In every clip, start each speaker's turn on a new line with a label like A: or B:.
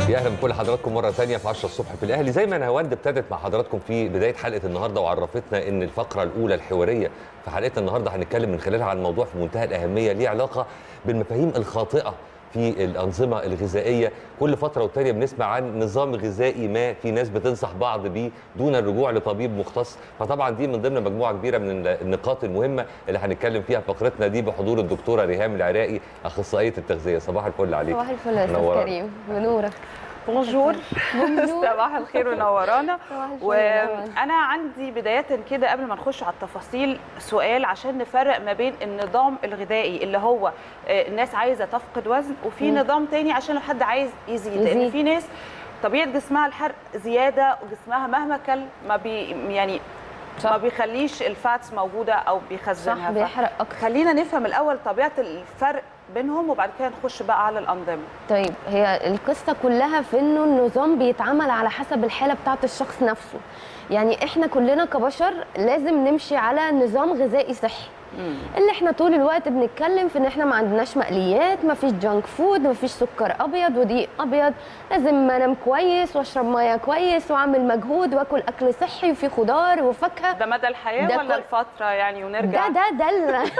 A: يا اهلا بكل حضراتكم مره ثانيه في 10 الصبح في الاهلي زي ما نهاوند ابتدت مع حضراتكم في بدايه حلقه النهارده وعرفتنا ان الفقره الاولى الحواريه في حلقتنا النهارده هنتكلم من خلالها عن موضوع في منتهى الاهميه ليه علاقه بالمفاهيم الخاطئه في الانظمه الغذائيه كل فتره والتانيه بنسمع عن نظام غذائي ما في ناس بتنصح بعض بيه دون الرجوع لطبيب مختص فطبعا دي من ضمن مجموعه كبيره من النقاط المهمه اللي هنتكلم فيها في فقرتنا دي بحضور الدكتوره ريهام العراقي اخصائيه التغذيه صباح الفل عليك
B: صباح الفل يا استاذ
A: منورة.
B: كريم منورك
C: بونجور
B: بونجور.
C: صباح الخير ونورانا
B: صباح الفل والأمل.
C: وانا عندي بدايه كده قبل ما نخش على التفاصيل سؤال عشان نفرق ما بين النظام الغذائي اللي هو آه، الناس عايزه تفقد وزن وفي
B: مم.
C: نظام تاني عشان لو حد عايز يزيد لان
B: يزيد.
C: في ناس طبيعه جسمها الحرق زياده وجسمها مهما كل ما بي يعني
B: صح.
C: ما بيخليش الفاتس موجوده او بيخزنها
B: صح
C: ف-
B: بيحرق اكتر
C: خلينا نفهم الاول طبيعه الفرق بينهم وبعد كده نخش بقى على الانظمه
B: طيب هي القصه كلها في انه النظام بيتعمل على حسب الحاله بتاعه الشخص نفسه يعني احنا كلنا كبشر لازم نمشي على نظام غذائي صحي اللي احنا طول الوقت بنتكلم في ان احنا ما عندناش مقليات ما فيش جانك فود ما فيش سكر ابيض ودقيق ابيض لازم انام كويس واشرب ميه كويس واعمل مجهود واكل اكل صحي وفيه خضار وفاكهه
C: ده مدى الحياه
B: ده
C: ولا
B: كل-
C: الفتره يعني ونرجع
B: ده ده ده ال-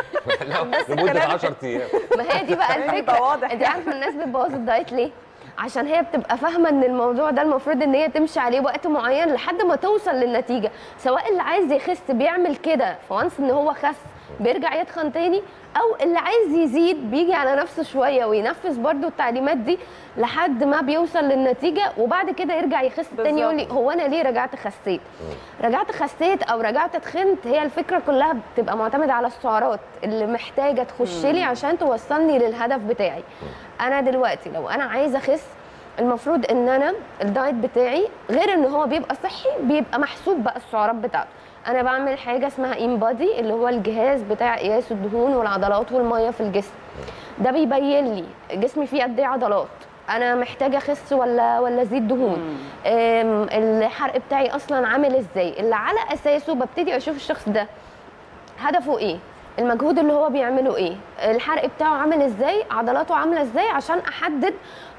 A: لا لمده 10 ايام
B: ما هي دي بقى
C: يبقى
B: الفكره
C: واضح
B: انت عارفه الناس بتبوظ الدايت ليه عشان هي بتبقى فاهمه ان الموضوع ده المفروض ان هي تمشي عليه وقت معين لحد ما توصل للنتيجه سواء اللي عايز يخس بيعمل كده فوانس ان هو خس بيرجع يتخن تاني او اللي عايز يزيد بيجي على نفسه شويه وينفذ برده التعليمات دي لحد ما بيوصل للنتيجه وبعد كده يرجع يخس تاني يقول لي
C: بالظبط.
B: هو انا ليه رجعت خسيت رجعت خسيت او رجعت تخنت هي الفكره كلها بتبقى معتمده على السعرات اللي محتاجه تخش لي عشان توصلني للهدف بتاعي انا دلوقتي لو انا عايزه اخس المفروض ان انا الدايت بتاعي غير ان هو بيبقى صحي بيبقى محسوب بقى السعرات بتاعته انا بعمل حاجه اسمها ان بادي اللي هو الجهاز بتاع قياس الدهون والعضلات والميه في الجسم ده بيبين لي جسمي فيه قد ايه عضلات انا محتاجه اخس ولا ولا ازيد دهون أم، الحرق بتاعي اصلا عامل ازاي اللي على اساسه ببتدي اشوف الشخص ده هدفه ايه المجهود اللي هو بيعمله ايه الحرق بتاعه عامل ازاي عضلاته عامله ازاي عشان احدد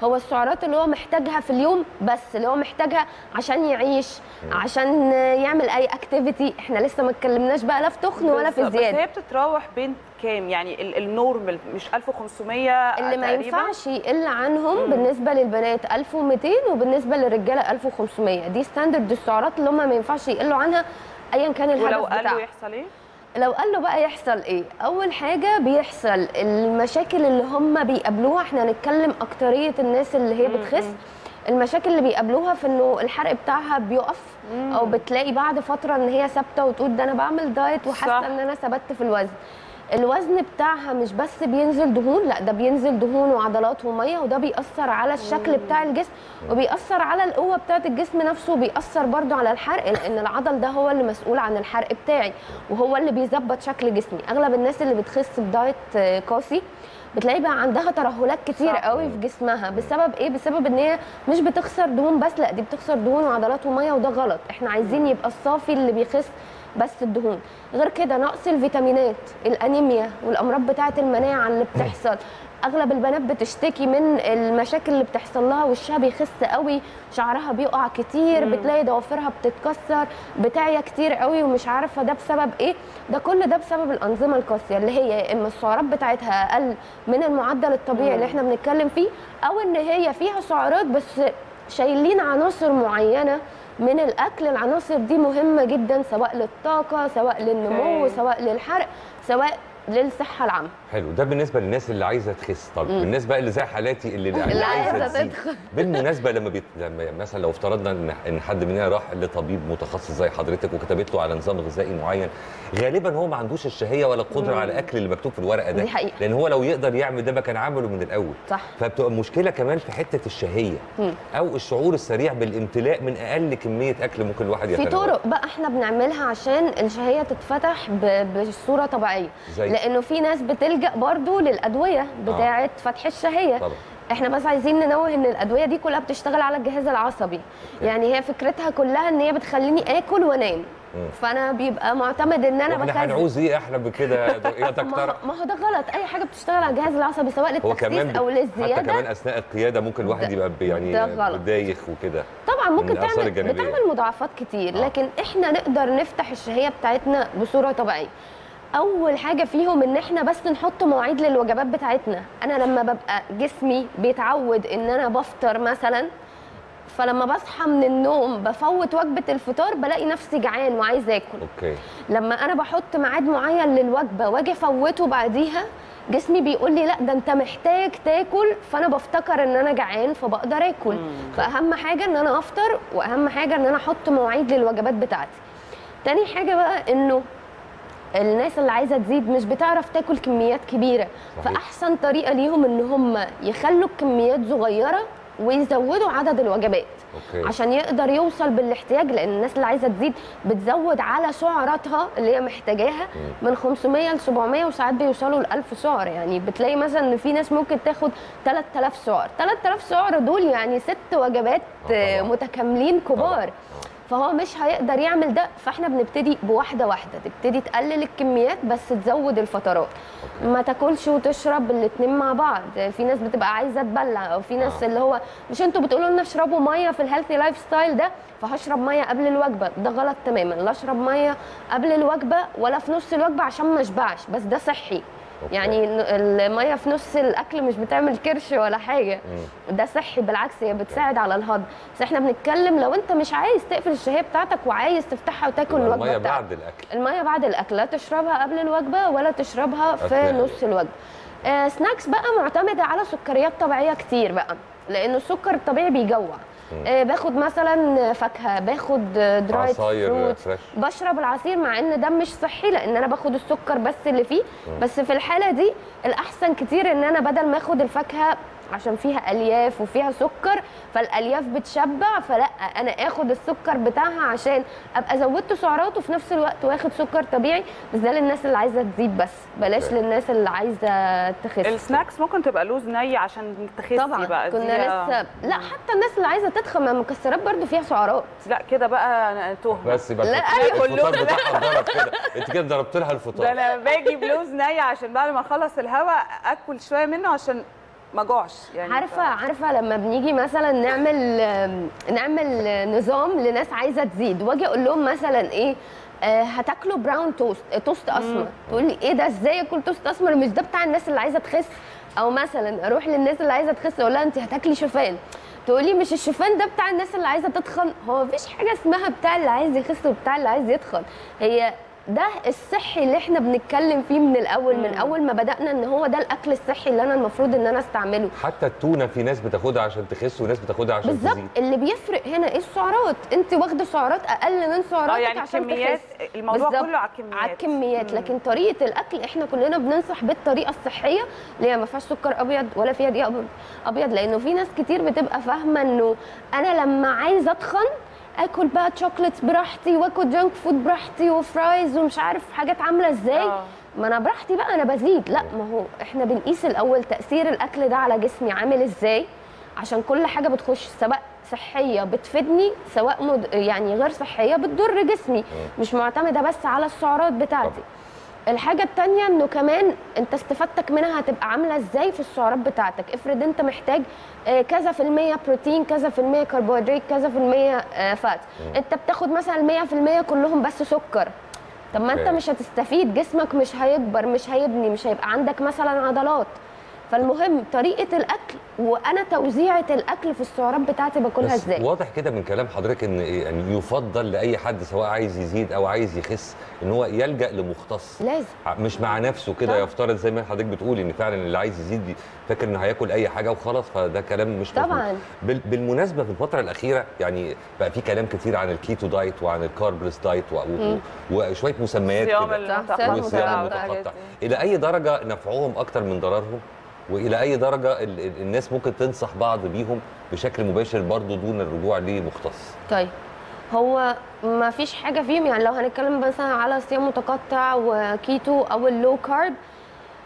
B: هو السعرات اللي هو محتاجها في اليوم بس اللي هو محتاجها عشان يعيش عشان يعمل اي اكتيفيتي احنا لسه ما اتكلمناش بقى لا في تخن ولا في
C: بالظبط.
B: زياده
C: بس هي بتتراوح بين كام يعني ال- النورمال مش 1500
B: اللي ما
C: تقريباً؟
B: ينفعش يقل عنهم بالنسبه للبنات 1200 وبالنسبه للرجاله 1500 دي ستاندرد السعرات اللي هم ما ينفعش يقلوا عنها ايا كان الهدف
C: ولو
B: بتاعهم
C: قالوا يحصل ايه؟
B: لو قال له بقى يحصل ايه اول حاجه بيحصل المشاكل اللي هم بيقابلوها احنا هنتكلم اكتريه الناس اللي هي بتخس المشاكل اللي بيقابلوها في انه الحرق بتاعها بيقف او بتلاقي بعد فتره ان هي ثابته وتقول ده انا بعمل دايت
C: صح.
B: وحاسه ان انا ثبت في الوزن الوزن بتاعها مش بس بينزل دهون لا ده بينزل دهون وعضلات وميه وده بيأثر على الشكل بتاع الجسم وبيأثر على القوه بتاعه الجسم نفسه وبيأثر برضو على الحرق لان العضل ده هو اللي مسؤول عن الحرق بتاعي وهو اللي بيظبط شكل جسمي اغلب الناس اللي بتخس بدايت آه، قاسي بتلاقي بقى عندها ترهلات كتير
C: صح.
B: قوي في جسمها بسبب ايه بسبب ان هي مش بتخسر دهون بس لا دي بتخسر دهون وعضلات وميه وده غلط احنا عايزين يبقى الصافي اللي بيخس بس الدهون غير كده نقص الفيتامينات الانيميا والامراض بتاعه المناعه اللي بتحصل اغلب البنات بتشتكي من المشاكل اللي بتحصل لها وشها بيخس قوي شعرها بيقع كتير بتلاقي ضوافرها بتتكسر بتعيا كتير قوي ومش عارفه ده بسبب ايه ده كل ده بسبب الانظمه القاسيه اللي هي يا اما السعرات بتاعتها اقل من المعدل الطبيعي اللي احنا بنتكلم فيه او ان هي فيها سعرات بس شايلين عناصر معينه من الاكل العناصر دي مهمه جدا سواء للطاقه سواء للنمو
C: أوكي.
B: سواء للحرق سواء للصحه العامه
A: حلو ده بالنسبه للناس اللي عايزه تخس طب بالنسبه اللي زي حالاتي اللي,
B: اللي عايزة
A: تزيد.
B: تدخل.
A: بالمناسبه لما, بيت... لما مثلا لو افترضنا ان ان حد مننا راح لطبيب متخصص زي حضرتك وكتبت له على نظام غذائي معين غالبا هو ما عندوش الشهيه ولا القدره على الاكل اللي مكتوب في الورقه ده
B: دي حقيقة.
A: لان هو لو يقدر يعمل ده ما كان عمله من الاول
B: صح.
A: فبتبقى مشكله كمان في حته الشهيه
B: مم.
A: او الشعور السريع بالامتلاء من اقل كميه اكل ممكن الواحد
B: في
A: يتناولها
B: طرق بقى احنا بنعملها عشان الشهيه تتفتح ب- بصوره طبيعيه
A: زي؟
B: لانه في ناس بتلجا برضو للادويه بتاعه فتح الشهيه
A: طبعا
B: احنا بس عايزين ننوه ان الادويه دي كلها بتشتغل على الجهاز العصبي يعني هي فكرتها كلها ان هي بتخليني اكل وانام
A: مم.
B: فانا بيبقى معتمد ان انا
A: واحنا
B: بكذب
A: هنعوز ايه احلى من كده يا دك- يا
B: ما,
A: دكتوره
B: ما هو ده غلط اي حاجه بتشتغل على الجهاز العصبي سواء
A: هو كمان
B: للتخسيس او
A: ب- حتى كمان
B: للزياده
A: اثناء القياده ممكن الواحد
B: ده-
A: يبقى ب- يعني
B: ده غلط.
A: دايخ وكده
B: طبعا
A: من
B: ممكن
A: الآثار
B: تعمل
A: الجانبية.
B: بتعمل مضاعفات كتير
A: آه.
B: لكن احنا نقدر نفتح الشهيه بتاعتنا بصوره طبيعيه اول حاجه فيهم ان احنا بس نحط مواعيد للوجبات بتاعتنا انا لما ببقى جسمي بيتعود ان انا بفطر مثلا فلما بصحى من النوم بفوت وجبه الفطار بلاقي نفسي جعان وعايز اكل
A: اوكي
B: لما انا بحط ميعاد معين للوجبه واجي افوته بعديها جسمي بيقول لي لا ده انت محتاج تاكل فانا بفتكر ان انا جعان فبقدر اكل فاهم حاجه ان انا افطر واهم حاجه ان انا احط مواعيد للوجبات بتاعتي تاني حاجه بقى انه الناس اللي عايزه تزيد مش بتعرف تاكل كميات كبيره
A: صحيح.
B: فاحسن طريقه ليهم ان هم يخلوا الكميات صغيره ويزودوا عدد الوجبات
A: اوكي
B: عشان يقدر يوصل بالاحتياج لان الناس اللي عايزه تزيد بتزود على سعراتها اللي هي محتاجاها من 500 ل 700 وساعات بيوصلوا ل 1000 سعر يعني بتلاقي مثلا ان في ناس ممكن تاخد 3000 سعر 3000 سعر دول يعني ست وجبات
A: آه طبعاً.
B: متكاملين كبار
A: طبعاً.
B: فهو مش هيقدر يعمل ده فاحنا بنبتدي بواحده واحده تبتدي تقلل الكميات بس تزود الفترات
A: أوكي.
B: ما تاكلش وتشرب الاتنين مع بعض في ناس بتبقى عايزه تبلع او في ناس
A: آه.
B: اللي هو مش انتوا بتقولوا لنا اشربوا ميه في الهيلثي لايف ستايل ده فهشرب ميه قبل الوجبه ده غلط تماما لا اشرب ميه قبل الوجبه ولا في نص الوجبه عشان ما اشبعش بس ده صحي
A: أوكي.
B: يعني ن- الميه في نص الاكل مش بتعمل كرش ولا حاجه ده صحي بالعكس هي بتساعد على الهضم بس احنا بنتكلم لو انت مش عايز تقفل الشهيه بتاعتك وعايز تفتحها وتاكل
A: يبقى
B: الوجبه
A: الميه
B: بتاعتك
A: بعد الاكل
B: الميه بعد الاكل لا تشربها قبل الوجبه ولا تشربها في
A: أوكي.
B: نص الوجبه آه سناكس بقى معتمده على سكريات طبيعيه كتير بقى لان السكر الطبيعي بيجوع آه باخد مثلا فاكهه باخد درايد
A: عصاير
B: فروت
A: فريش
B: بشرب العصير مع ان ده مش صحي لان انا باخد السكر بس اللي فيه بس في الحاله دي الاحسن كتير ان انا بدل ما اخد الفاكهه عشان فيها الياف وفيها سكر فالالياف بتشبع فلا انا اخد السكر بتاعها عشان ابقى زودت سعرات وفي نفس الوقت واخد سكر طبيعي بس ده للناس اللي عايزه تزيد بس بلاش
A: أوكي.
B: للناس اللي عايزه تخس
C: السناكس ممكن تبقى لوز ني عشان تخسي
B: طبعا
C: بقى
B: كنا
C: دي-
B: لسه لا حتى الناس اللي عايزه تدخن ما المكسرات برضو فيها سعرات
C: لا كده بقى أنا تهمه
A: بس يبقى
B: لا،
A: الفطار-
C: أيوة.
A: الفطار بتاعها ضرب كده انت كده ضربت لها
C: ده
A: الفطار
C: انا باجي بلوز ني عشان بعد ما اخلص الهواء اكل شويه منه عشان ما اجوعش يعني
B: عارفه عارفه لما بنيجي مثلا نعمل نعمل نظام لناس عايزه تزيد واجي اقول لهم مثلا ايه آه، هتاكلوا براون توست آه، توست اسمر تقول لي ايه ده ازاي اكل توست اسمر مش ده بتاع الناس اللي عايزه تخس او مثلا اروح للناس اللي عايزه تخس اقول لها انت هتاكلي شوفان تقول لي مش الشوفان ده بتاع الناس اللي عايزه تتخن هو مفيش حاجه اسمها بتاع اللي عايز يخس وبتاع اللي عايز يتخن هي ده الصحي اللي احنا بنتكلم فيه من الاول من اول ما بدانا ان هو ده الاكل الصحي اللي انا المفروض ان انا استعمله
A: حتى التونه في ناس بتاخدها عشان تخس وناس بتاخدها عشان
B: بالظبط
A: تزيد
B: اللي بيفرق هنا ايه السعرات انت واخده سعرات اقل من سعراتك
C: اه يعني
B: عشان
C: كميات
B: تخس.
C: الموضوع
B: بالظبط.
C: كله على الكميات
B: على الكميات لكن طريقه الاكل احنا كلنا بننصح بالطريقه الصحيه اللي هي ما فيهاش سكر ابيض ولا فيها دقيق أب- ابيض لانه في ناس كتير بتبقى فاهمه انه انا لما عايزه اتخن اكل بقى تشوكلت براحتي واكل جانك فود براحتي وفرايز ومش عارف حاجات عامله ازاي
C: آه.
B: ما انا براحتي بقى انا بزيد لا ما هو احنا بنقيس الاول تاثير الاكل ده على جسمي عامل ازاي عشان كل حاجه بتخش سواء صحيه بتفيدني سواء مد... يعني غير صحيه بتضر جسمي مش معتمده بس على السعرات بتاعتي الحاجة التانية انه كمان انت استفادتك منها هتبقى عاملة ازاي في السعرات بتاعتك افرض انت محتاج آه، كذا في المية بروتين كذا في المية كربوهيدرات كذا في المية آه، فات انت بتاخد مثلا المية في المية كلهم بس سكر طب ما انت
A: أوكي.
B: مش هتستفيد جسمك مش هيكبر مش هيبني مش هيبقى عندك مثلا عضلات فالمهم طريقة الأكل وأنا توزيعة الأكل في السعرات بتاعتي باكلها
A: بس
B: ازاي
A: واضح كده من كلام حضرتك ان يعني يفضل لاي حد سواء عايز يزيد او عايز يخس ان هو يلجا لمختص
B: لازم
A: مش مع نفسه كده
B: طبعا.
A: يفترض زي ما حضرتك بتقولي ان فعلا اللي عايز يزيد فاكر انه هياكل اي حاجه وخلاص فده كلام مش مظبوط.
B: طبعا
A: بال- بالمناسبه في الفتره الاخيره يعني بقى في كلام كتير عن الكيتو دايت وعن الكاربلس دايت و- و-
B: مم.
A: وشويه مسميات
C: الصيام
A: كده
C: المتقطع
A: والصيام
C: والحاجات
A: المتقطع
C: دي.
A: الى اي درجه نفعهم اكتر من ضررهم والى اي درجه ال- ال- الناس ممكن تنصح بعض بيهم بشكل مباشر برضه دون الرجوع لمختص
B: طيب هو ما فيش حاجه فيهم يعني لو هنتكلم مثلا على صيام متقطع وكيتو او اللو كارب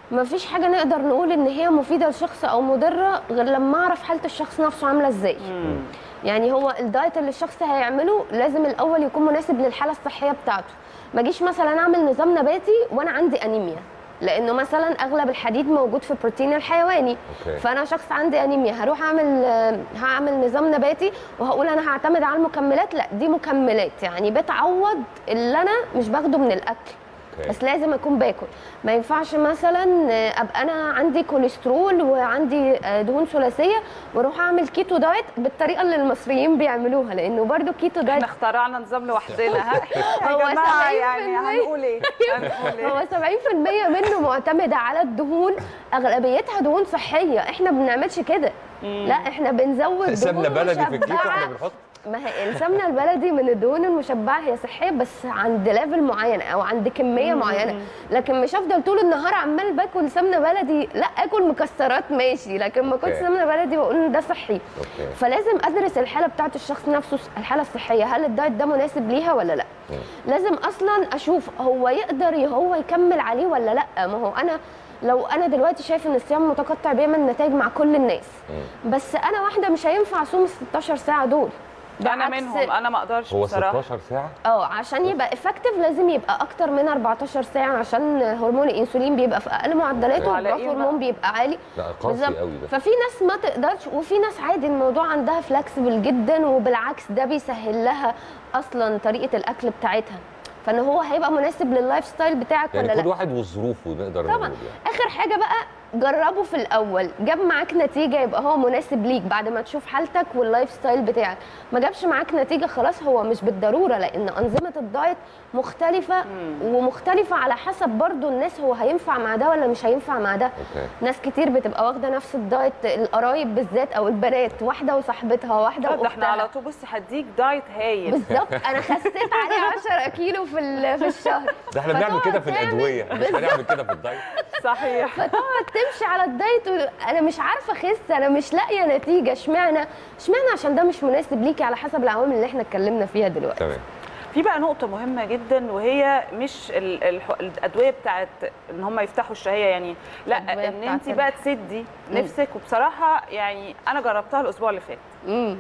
B: مفيش حاجه نقدر نقول ان هي مفيده لشخص او مضره غير لما اعرف حاله الشخص نفسه عامله ازاي يعني هو الدايت اللي الشخص هيعمله لازم الاول يكون مناسب للحاله الصحيه بتاعته ما اجيش مثلا اعمل نظام نباتي وانا عندي انيميا لانه مثلا اغلب الحديد موجود في البروتين الحيواني
A: أوكي.
B: فانا شخص عندي انيميا هروح اعمل آه، هعمل نظام نباتي وهقول انا هعتمد على المكملات لا دي مكملات يعني بتعوض اللي انا مش باخده من الاكل
A: أوكي.
B: بس لازم اكون باكل ما ينفعش مثلا آه، ابقى انا عندي كوليسترول وعندي آه، دهون ثلاثيه واروح اعمل كيتو دايت بالطريقه اللي المصريين بيعملوها لانه برضو كيتو دايت
C: احنا اخترعنا نظام لوحدنا ها
B: هو
C: يا جماعه
B: 70%
C: يعني هنقول ايه هنقول ايه
B: هو 70% منه معتمد على الدهون اغلبيتها دهون صحيه احنا ما بنعملش كده لا احنا بنزود
A: سمنه
B: دهون
A: بلدي في الكيتو
B: مشبعة.
A: احنا بنحط
B: ما هي السمنه البلدي من الدهون المشبعه هي صحيه بس عند ليفل معين او عند كميه معينه لكن مش هفضل طول النهار عمال باكل سمنه بلدي لا اكل مكسرات ماشي لكن ما اكلش
A: أوكي.
B: سمنه بلدي واقول ان ده صحي
A: اوكي
B: فلازم ادرس الحاله بتاعت الشخص نفسه الحاله الصحيه هل الدايت ده مناسب ليها ولا لا لازم اصلا اشوف هو يقدر هو يكمل عليه ولا لا ما هو انا لو انا دلوقتي شايف ان الصيام المتقطع بيعمل نتائج مع كل الناس بس انا واحده مش هينفع اصوم ال 16 ساعه دول
C: انا
B: بعكس-
C: منهم انا ما اقدرش
A: هو
C: بصراحه
A: 16 ساعه
B: اه عشان يبقى افكتيف لازم يبقى اكتر من 14 ساعه عشان هرمون الانسولين بيبقى في اقل معدلاته
C: على
B: والجروث
C: إيه بقى؟
B: هرمون بيبقى عالي
A: لا قاسي
B: بالظبط.
A: قوي ده
B: ففي ناس ما تقدرش وفي ناس عادي الموضوع عندها فلكسبل جدا وبالعكس ده بيسهل لها اصلا طريقه الاكل بتاعتها فان هو هيبقى مناسب لللايف ستايل بتاعك
A: يعني
B: ولا
A: كل
B: لا
A: واحد وظروفه نقدر
B: طبعا
A: نقول يعني
B: اخر حاجه بقى جربه في الاول جاب معاك نتيجه يبقى هو مناسب ليك بعد ما تشوف حالتك واللايف ستايل بتاعك ما جابش معاك نتيجه خلاص هو مش بالضروره لان انظمه الدايت مختلفه ومختلفه على حسب برضو الناس هو هينفع مع ده ولا مش هينفع مع ده
A: اوكي
B: ناس كتير بتبقى واخده نفس الدايت القرايب بالذات او البنات واحده وصاحبتها واحده
C: طب ده احنا على
B: واختها
C: طول بصي هديك دايت هايل
B: بالظبط انا خسيت عليه 10 كيلو في ال- في الشهر
A: ده احنا بنعمل
B: فتقعد
A: كده في
B: تعمل-
A: الادويه مش هنعمل كده في الدايت
C: صحيح
B: فتقعد تمشي على الدايت و- انا مش عارفه اخس انا مش لاقيه نتيجه اشمعنى اشمعنى عشان ده مش مناسب ليكي على حسب العوامل اللي احنا اتكلمنا فيها دلوقتي
A: تمام
C: في بقى نقطة مهمة جدا وهي مش ال- الح- الأدوية بتاعت إن هم يفتحوا الشهية يعني لا
B: الأدوية
C: إن
B: بتاعت
C: أنت
B: ال-
C: بقى تسدي نفسك وبصراحة يعني أنا جربتها الأسبوع اللي فات
B: امم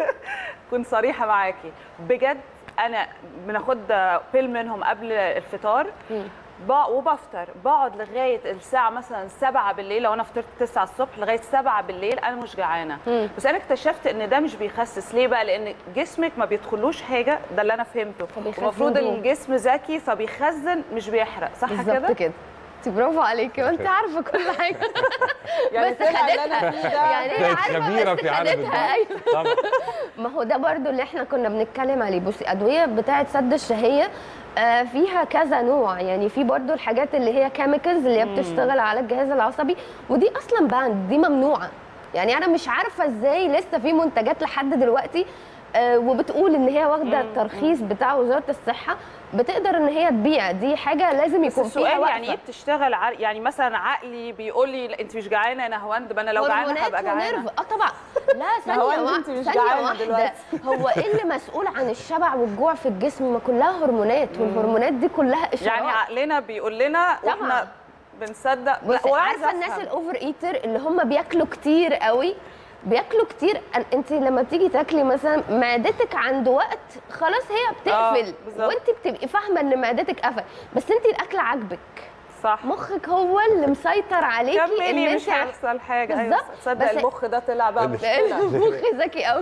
C: كنت صريحة معاكي بجد أنا بناخد بيل منهم قبل الفطار بق- وبفطر بقعد لغايه الساعه مثلا 7 بالليل لو انا فطرت 9 الصبح لغايه 7 بالليل انا مش جعانه
B: مم.
C: بس انا اكتشفت ان ده مش بيخسس ليه بقى لان جسمك ما بيدخلوش حاجه ده اللي انا فهمته
B: فبيخزن
C: المفروض
B: دهون.
C: الجسم ذكي فبيخزن مش بيحرق صح
B: بالظبط
C: كده
B: كده انت برافو عليكي وانت عارفه كل حاجه
C: يعني
B: بس
C: طلع اللي
B: خدتها
C: أنا فيه ده
B: يعني هي
A: بقت
B: عارفة
A: خبيره
B: بس
A: في عالم
B: خدتها،
A: الدايت
B: أيوة.
A: طبعا
B: ما هو ده برضو اللي احنا كنا بنتكلم عليه بصي ادويه بتاعه سد الشهيه آه، فيها كذا نوع يعني في برضو الحاجات اللي هي كيميكالز اللي هي بتشتغل على الجهاز العصبي ودي اصلا باند دي ممنوعه يعني انا مش عارفه ازاي لسه في منتجات لحد دلوقتي آه، وبتقول ان هي واخده الترخيص بتاع وزاره الصحه بتقدر ان هي تبيع دي حاجه لازم
C: بس
B: يكون فيها
C: السؤال
B: وقفه
C: يعني ايه بتشتغل ع... يعني مثلا عقلي بيقول لي لا، انت مش جعانه يا نهواند ما انا لو جعانه
B: هرمونات
C: هبقى جعانه
B: ونرف. اه طبعا لا ثانيه
C: هو أنت-
B: وا-
C: أنت مش
B: ثانيه
C: جعانة
B: واحده
C: دلوقتي.
B: هو ايه اللي مسؤول عن الشبع والجوع في الجسم ما كلها هرمونات والهرمونات دي كلها اشارات
C: يعني عقلنا بيقول لنا
B: طبعاً.
C: واحنا بنصدق لا
B: بصي،
C: وعايزة
B: عارفه الناس
C: أفهم.
B: الاوفر ايتر اللي هم بياكلوا كتير قوي بياكلوا كتير أن- انت لما بتيجي تاكلي مثلا معدتك عند وقت خلاص هي بتقفل
C: بالظبط.
B: وانت بتبقي فاهمه ان معدتك قفل بس انت الاكل عاجبك
C: صح
B: مخك هو اللي مسيطر عليكي ان
C: كملي
B: انت
C: مش هيحصل حاجه أيوة،
B: بالظبط.
C: تصدق
B: بس-
C: المخ ده طلع بقى مش
B: لان
C: طلع
B: مخي ذكي قوي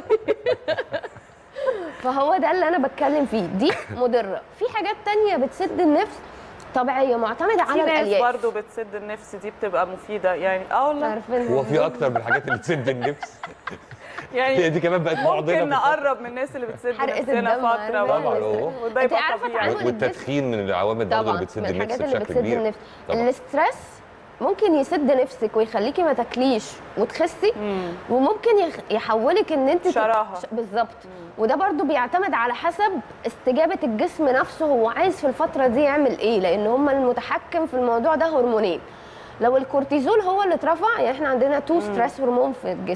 B: فهو ده اللي انا بتكلم فيه دي مضره في حاجات تانية بتسد النفس طبيعيه معتمده
C: في
B: على
C: ناس
B: الالياف
C: برضو بتسد النفس دي بتبقى مفيده يعني اه والله
B: عارفين
A: هو في اكتر من الحاجات اللي تسد النفس هي
C: يعني
A: دي كمان بقت معضله
C: ممكن
A: في الفترة.
C: نقرب من الناس اللي بتسد
B: حرقة
C: نفسنا
B: الدم
C: فتره
B: عارفة.
A: طبعاً، أهو.
C: وده
B: أنت
C: يبقى
B: عارفة
C: طبيعي
B: تعامل
A: والتدخين من العوامل برضه اللي
B: طبعا
A: بتسد
B: من
A: النفس
B: الحاجات اللي
A: بشكل
B: بتسد
A: كبير
B: النفس
A: طبعاً.
B: الاسترس ممكن يسد نفسك ويخليكي ما تاكليش وتخسي وممكن يخ- يحولك ان انت تت-
C: شراهة.
B: ش- بالظبط وده برضو بيعتمد على حسب استجابه الجسم نفسه هو عايز في الفتره دي يعمل ايه لان هم المتحكم في الموضوع ده هرمونين لو الكورتيزول هو اللي اترفع يعني احنا عندنا تو ستريس هرمون في الجسم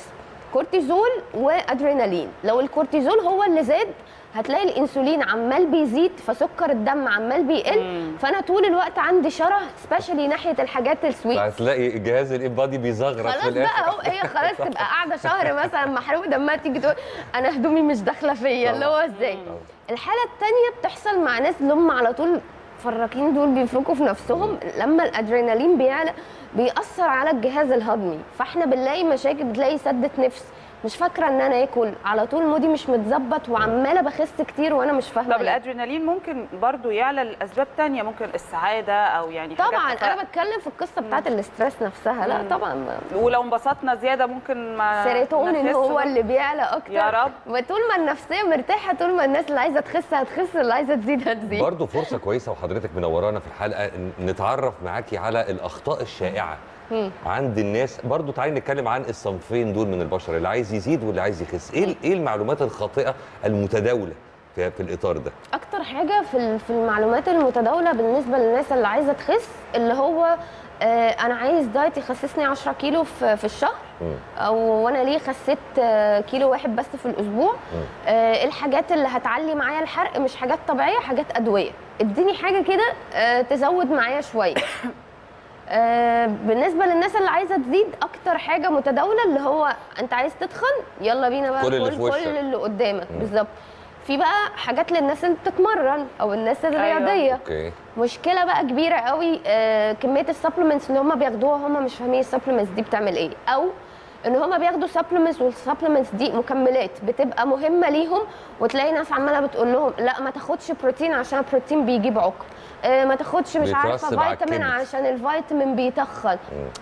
B: كورتيزول وادرينالين لو الكورتيزول هو اللي زاد هتلاقي الانسولين عمال بيزيد فسكر الدم عمال بيقل فانا طول الوقت عندي شره سبيشالي ناحيه الحاجات السويت
A: هتلاقي جهاز الانبادي بيزغرط في
B: خلاص بقى
A: الاخر
B: اهو هي خلاص تبقى قاعده شهر مثلا محروق دمها تيجي تقول انا هدومي مش داخله فيا اللي هو ازاي الحاله الثانيه بتحصل مع ناس اللي هم على طول فراكين دول بيفركوا في نفسهم لما الادرينالين بيعلى بيأثر على الجهاز الهضمي فاحنا بنلاقي مشاكل بتلاقي سدة نفس مش فاكره ان انا اكل على طول مودي مش متظبط وعماله بخس كتير وانا مش فاهمه
C: طب
B: ليه.
C: الادرينالين ممكن برضو يعلى لاسباب تانية ممكن السعاده او يعني حاجات
B: طبعا
C: ف-
B: انا بتكلم في القصه بتاعت الاسترس نفسها لا طبعا ما-
C: ولو انبسطنا زياده ممكن ما
B: سيروتونين
C: نخس
B: هو
C: برضو.
B: اللي بيعلى اكتر
C: يا رب.
B: وطول ما النفسيه مرتاحه طول ما الناس اللي عايزه تخس هتخس اللي عايزه تزيد هتزيد
A: برضه فرصه كويسه وحضرتك منورانا في الحلقه إن نتعرف معاكي على الاخطاء الشائعه عند الناس برضه تعالي نتكلم عن الصنفين دول من البشر اللي عايز يزيد واللي عايز يخس ايه ايه المعلومات الخاطئه المتداوله في, في الاطار ده
B: اكتر حاجه في ال- في المعلومات المتداوله بالنسبه للناس اللي عايزه تخس اللي هو آه، انا عايز دايت يخسسني 10 كيلو في في الشهر او وانا ليه خسيت آه، كيلو واحد بس في الاسبوع آه، الحاجات اللي هتعلي معايا الحرق مش حاجات طبيعيه حاجات ادويه اديني حاجه كده آه، تزود معايا شويه آه، بالنسبه للناس اللي عايزه تزيد اكتر حاجه متداوله اللي هو انت عايز تتخن يلا بينا بقى
A: كل اللي في
B: كل
A: وشك.
B: كل اللي قدامك بالظبط في بقى حاجات للناس اللي بتتمرن او الناس الرياضيه
A: اوكي
B: مشكله بقى كبيره قوي آه، كميه السبلمنتس اللي هم بياخدوها هم مش فاهمين السبلمنتس دي بتعمل ايه او ان هم بياخدوا سبلمنتس والسبلمنتس دي مكملات بتبقى مهمه ليهم وتلاقي ناس عماله بتقول لهم لا ما تاخدش بروتين عشان البروتين بيجيب عقم آه، ما تاخدش مش عارفه
A: بيترسب على
B: فيتامين
A: الكبد.
B: عشان الفيتامين بيتخن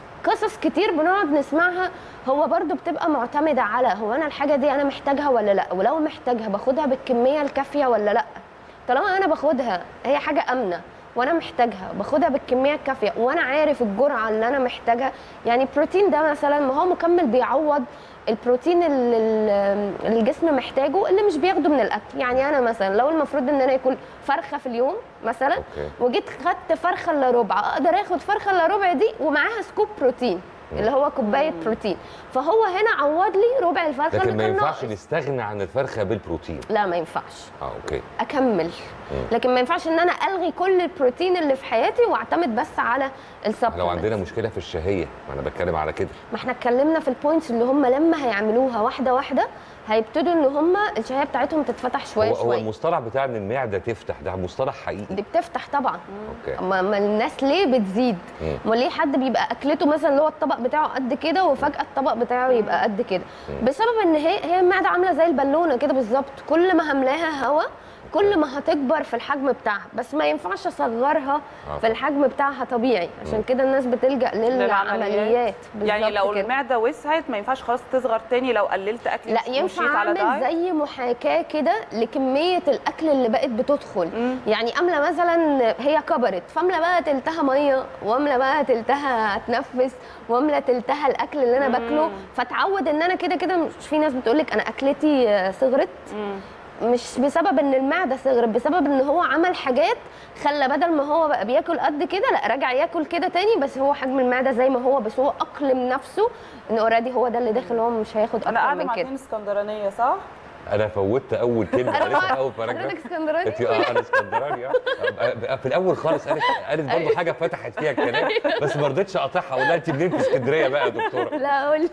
B: قصص كتير بنقعد نسمعها هو برضو بتبقى معتمده على هو انا الحاجه دي انا محتاجها ولا لا ولو محتاجها باخدها بالكميه الكافيه ولا لا طالما انا باخدها هي حاجه امنه وانا محتاجها باخدها بالكميه الكافيه وانا عارف الجرعه اللي انا محتاجها يعني البروتين ده مثلا ما هو مكمل بيعوض البروتين اللي اللي الجسم محتاجه اللي مش بياخده من الاكل يعني انا مثلا لو المفروض ان انا اكل فرخه في اليوم مثلا
A: أوكي.
B: وجيت خدت فرخه الا ربع اقدر اخد فرخه الا ربع دي ومعاها سكوب بروتين اللي هو كوبايه بروتين فهو هنا عوض لي ربع الفرخه
A: لكن
B: اللي
A: ما
B: كان
A: ينفعش
B: ناقص
A: نستغنى عن الفرخه بالبروتين
B: لا ما ينفعش
A: اه اوكي
B: اكمل لكن ما ينفعش ان انا الغي كل البروتين اللي في حياتي واعتمد بس على السبلمنت
A: لو عندنا مشكله في الشهيه ما انا بتكلم على كده
B: ما احنا اتكلمنا في البوينتس اللي هم لما هيعملوها واحده واحده هيبتدوا ان هم الشهيه بتاعتهم تتفتح شويه
A: هو, هو
B: شويه
A: المصطلح بتاع ان المعده تفتح ده مصطلح حقيقي
B: دي بتفتح طبعا
A: اوكي
B: ما ما الناس ليه بتزيد
A: مم.
B: ما ليه حد بيبقى اكلته مثلا اللي هو الطبق بتاعه قد كده وفجاه الطبق بتاعه يبقى قد كده بسبب ان هي هي المعده عامله زي البالونه كده بالظبط كل ما هملاها هواء كل ما هتكبر في الحجم بتاعها بس ما ينفعش اصغرها
A: آه.
B: في الحجم بتاعها طبيعي عشان كده الناس بتلجا للعمليات
C: يعني
B: بالظبط
C: لو
B: كده.
C: المعده وسعت ما ينفعش خلاص تصغر تاني لو قللت اكل
B: لا
C: ومشيت
B: ينفع
C: على
B: اعمل
C: دايت
B: زي محاكاه كده لكميه الاكل اللي بقت بتدخل
C: مم.
B: يعني امله مثلا هي كبرت فامله بقى تلتها ميه وامله بقى تلتها اتنفس وامله تلتها الاكل اللي انا باكله فتعود ان انا كده كده مش في ناس بتقول لك انا اكلتي آه، صغرت
C: مم.
B: مش بسبب ان المعده صغرت بسبب ان هو عمل حاجات خلى بدل ما هو بقى بياكل قد كده لا رجع ياكل كده تاني بس هو حجم المعده زي ما هو بس هو اقلم نفسه ان اوريدي هو ده اللي داخل هو مش هياخد
C: انا
B: اكتر
C: قاعده
B: من
C: مع
B: كده
C: اتنين اسكندرانيه صح؟
A: انا فوتت اول كلمه
B: انا
A: قالتها في
B: ما-
A: اول
B: حضرتك
A: باراجراف
B: اسكندراني
A: انت اه انا اسكندراني اه آه، في الاول خالص قالت قالت برضه حاجه فتحت فيها الكلام بس ما رضيتش اقاطعها اقول لها انت منين في اسكندريه بقى يا دكتوره
B: لا قول لي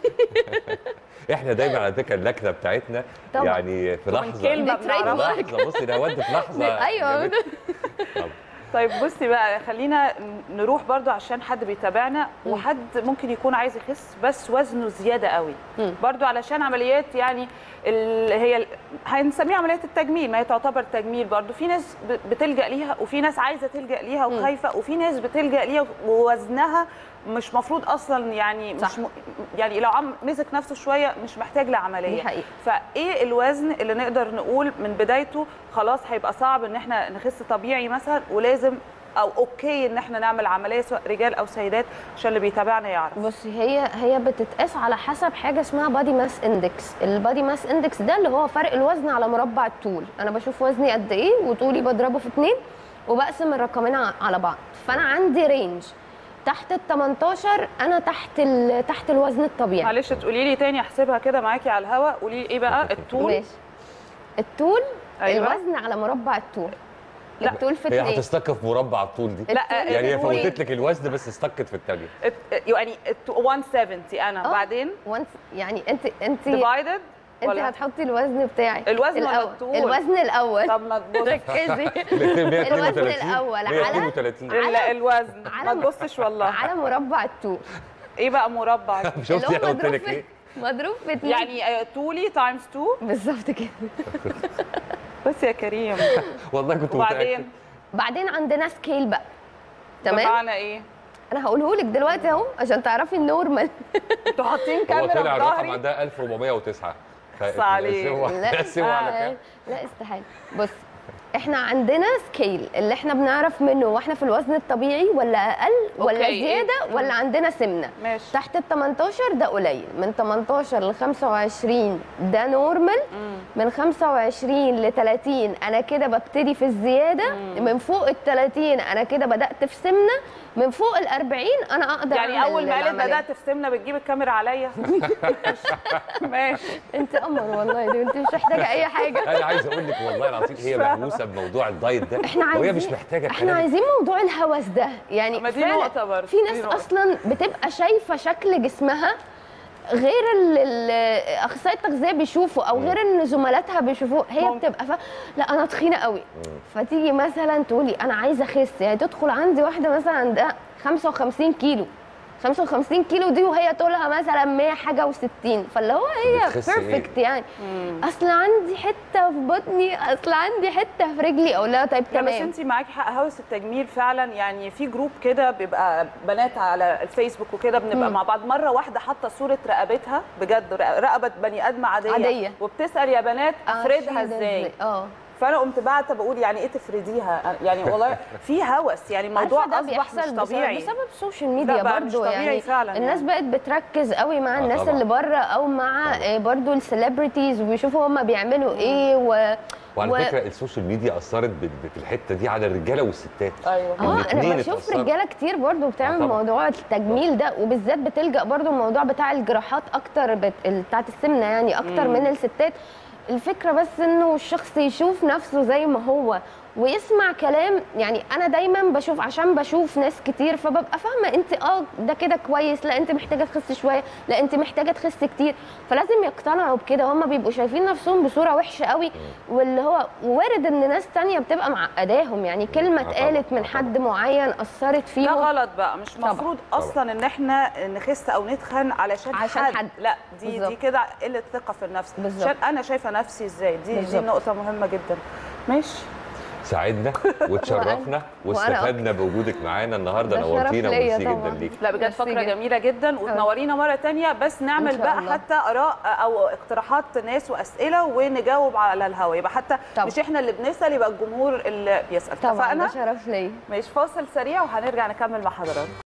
A: احنا دايما على فكره اللكنه بتاعتنا
B: طبعا.
A: يعني في
C: ومن
A: لحظه
C: كلمة
B: دي تريد
C: بنعرفها.
B: مارك.
A: لحظه بصي ده ود في لحظه
B: ايوه
A: جابت- طب.
C: طيب بصي بقى خلينا نروح برضو عشان حد بيتابعنا وحد ممكن يكون عايز يخس بس وزنه زياده قوي
B: مم.
C: برضو علشان عمليات يعني اللي هي ال- هنسميها عمليات التجميل ما هي تعتبر تجميل برضو في ناس ب- بتلجا ليها وفي ناس عايزه تلجا ليها وخايفه وفي ناس بتلجا ليها ووزنها مش مفروض اصلا يعني
B: صح.
C: مش م... يعني لو عم مسك نفسه شويه مش محتاج لعمليه
B: دي حقيقة.
C: فايه الوزن اللي نقدر نقول من بدايته خلاص هيبقى صعب ان احنا نخس طبيعي مثلا ولازم او اوكي ان احنا نعمل عمليه سواء رجال او سيدات عشان اللي بيتابعنا يعرف
B: بصي هي هي بتتقاس على حسب حاجه اسمها بادي ماس اندكس البادي ماس اندكس ده اللي هو فرق الوزن على مربع الطول انا بشوف وزني قد ايه وطولي بضربه في اتنين وبقسم الرقمين ع- على بعض فانا عندي رينج تحت ال 18 انا تحت ال... تحت الوزن الطبيعي
C: معلش تقولي لي تاني احسبها كده معاكي على الهواء قولي لي ايه بقى الطول
B: ماشي الطول
C: أيوة.
B: الوزن على مربع الطول
C: لا،
B: الطول في
A: هي
B: اتنين
A: هتستك في مربع الطول دي
C: لا
A: يعني هي
B: الطول-
A: فوتت لك الوزن بس استكت في الثانيه
C: الت- يعني الت- 170 انا
B: آه.
C: بعدين
B: once- يعني انت انت
C: ديفايدد
B: انت
C: ولا
B: هتحطي الوزن بتاعك
C: الوزن ولا
B: الأول.
C: الطول؟
B: الوزن الاول
C: طب ما تبص
B: ركزي
A: الوزن
B: الوزن الأول على-
A: 132
C: ال- الوزن
B: على-
C: ما تبصش والله
B: على مربع الطول
C: ايه بقى مربع دي؟
A: شفتي
B: اللي هو
A: انا قلت
B: مضروب
A: لك
B: في
A: ايه
B: مضروب في اتنين
C: يعني آه، طولي تايمز 2
B: بالظبط كده
C: بس يا كريم
A: والله كنت متاكد
C: وبعدين
B: بعدين عندنا سكيل بقى تمام
C: بمعنى ايه؟
B: انا هقوله لك دلوقتي اهو عشان تعرفي النورمال
C: انتوا حاطين
A: هو
C: كاميرا
A: طلع
C: في
A: الرقم
C: ظهري
A: عندها 1409
C: بص عليك.
A: لا قسموا على
B: آه،
A: كام
B: لا استحاله بص احنا عندنا سكيل اللي احنا بنعرف منه واحنا في الوزن الطبيعي ولا اقل ولا
C: أوكي.
B: زياده ولا عندنا سمنه
C: ماشي
B: تحت ال 18 ده قليل من 18 ل 25 ده نورمال من 25 ل 30 انا كده ببتدي في الزياده من فوق ال 30 انا كده بدات في سمنه من فوق ال 40 انا اقدر
C: يعني
B: أعمل
C: اول ما قالت
B: العملية.
C: بدات في سمنه بتجيب الكاميرا عليا ماشي
B: انت قمر والله دي انت مش محتاجه اي حاجه
A: انا عايز اقول لك والله العظيم هي
C: فاهمة.
A: مهووسه بموضوع الدايت ده
B: احنا
A: وهي
B: عايزين
A: مش محتاجه
B: احنا
A: الكلام ده.
B: عايزين موضوع الهوس ده يعني
C: ما دي
B: فعلا
C: نقطة برضه،
B: في
C: دي
B: ناس
C: نقطة.
B: اصلا بتبقى شايفه شكل جسمها غير ال- ال- اخصائي التغذيه بيشوفوا او غير ان زملاتها بيشوفوه هي
C: ممكن.
B: بتبقى ف... لا انا تخينه قوي فتيجي مثلا تقولي انا عايزه اخس يعني تدخل عندي واحده مثلا عندها 55 كيلو 55 كيلو دي وهي طولها مثلا 100 حاجه و60 فاللي هو هي
A: بتخس إيه؟
B: بيرفكت يعني اصل عندي حته في بطني اصل عندي حته في رجلي او لا طيب
C: لا بس
B: تمام
C: انت معاكي حق هوس التجميل فعلا يعني في جروب كده بيبقى بنات على الفيسبوك وكده بنبقى مع بعض مره واحده حاطه صوره رقبتها بجد رق- رقبه بني ادمه عاديه
B: عادية.
C: وبتسال يا بنات افردها
B: أشيل ده
C: ازاي
B: اه
C: فانا قمت بعت بقول يعني ايه تفرديها يعني والله في هوس يعني الموضوع
B: عارفة ده
C: اصبح مش
B: بيحصل بسبب-
C: طبيعي
B: بسبب السوشيال
C: لا
B: ميديا
C: بقى مش
B: برضو
C: طبيعي
B: يعني
C: فعلا
B: الناس
C: يعني.
B: بقت بتركز قوي مع
A: آه
B: الناس
A: طبعاً.
B: اللي بره او مع
A: طبعاً.
B: آه، برضو السليبرتيز وبيشوفوا هم بيعملوا ايه و
A: وعلى
B: و-
A: فكره السوشيال ميديا اثرت ب- ب- في الحته دي على الرجاله والستات
C: ايوه
B: اه
A: الاتنين
B: انا بشوف
A: اتأثروا.
B: رجاله كتير برضو بتعمل
A: آه طبعاً.
B: موضوع التجميل ده وبالذات بتلجا برضو الموضوع بتاع الجراحات اكتر بت... بتاعت السمنه يعني اكتر من الستات الفكره بس انه الشخص يشوف نفسه زي ما هو ويسمع كلام يعني انا دايما بشوف عشان بشوف ناس كتير فببقى فاهمه انت اه ده كده كويس لا انت محتاجه تخسي شويه لا انت محتاجه تخسي كتير فلازم يقتنعوا بكده هم بيبقوا شايفين نفسهم بصوره وحشه قوي واللي هو وارد ان ناس تانية بتبقى معقداهم يعني كلمه
A: آه طبعاً،
B: اتقالت
A: آه
B: من
A: طبعاً.
B: حد معين اثرت
C: ده
B: فيهم
C: غلط بقى مش
B: طبعاً.
C: مفروض اصلا ان احنا نخس او نتخن علشان,
B: عشان حد.
C: لا دي
B: بالظبط.
C: دي كده قله ثقه في النفس
B: بالظبط.
C: عشان انا شايفه نفسي ازاي دي
B: بالظبط.
C: دي نقطه مهمه جدا ماشي
A: ساعدنا وتشرفنا
B: وأنا-
A: واستفدنا بوجودك معانا النهارده
B: ده شرف
A: نورتينا
B: ليا
A: وميرسي جدا
B: طبعاً.
A: ليك
C: لا بجد
B: ميرسي
C: فقره
B: جداً.
C: جميله جدا وتنورينا مره تانية بس
B: إن
C: نعمل
B: شاء
C: بقى
B: الله.
C: حتى اراء او اقتراحات ناس واسئله ونجاوب على الهوا يبقى حتى
B: طبعاً.
C: مش احنا اللي بنسال يبقى الجمهور اللي بيسال
B: طبعا
C: اتفقنا
B: ده شرف ليا
C: ماشي فاصل سريع وهنرجع نكمل مع حضراتكم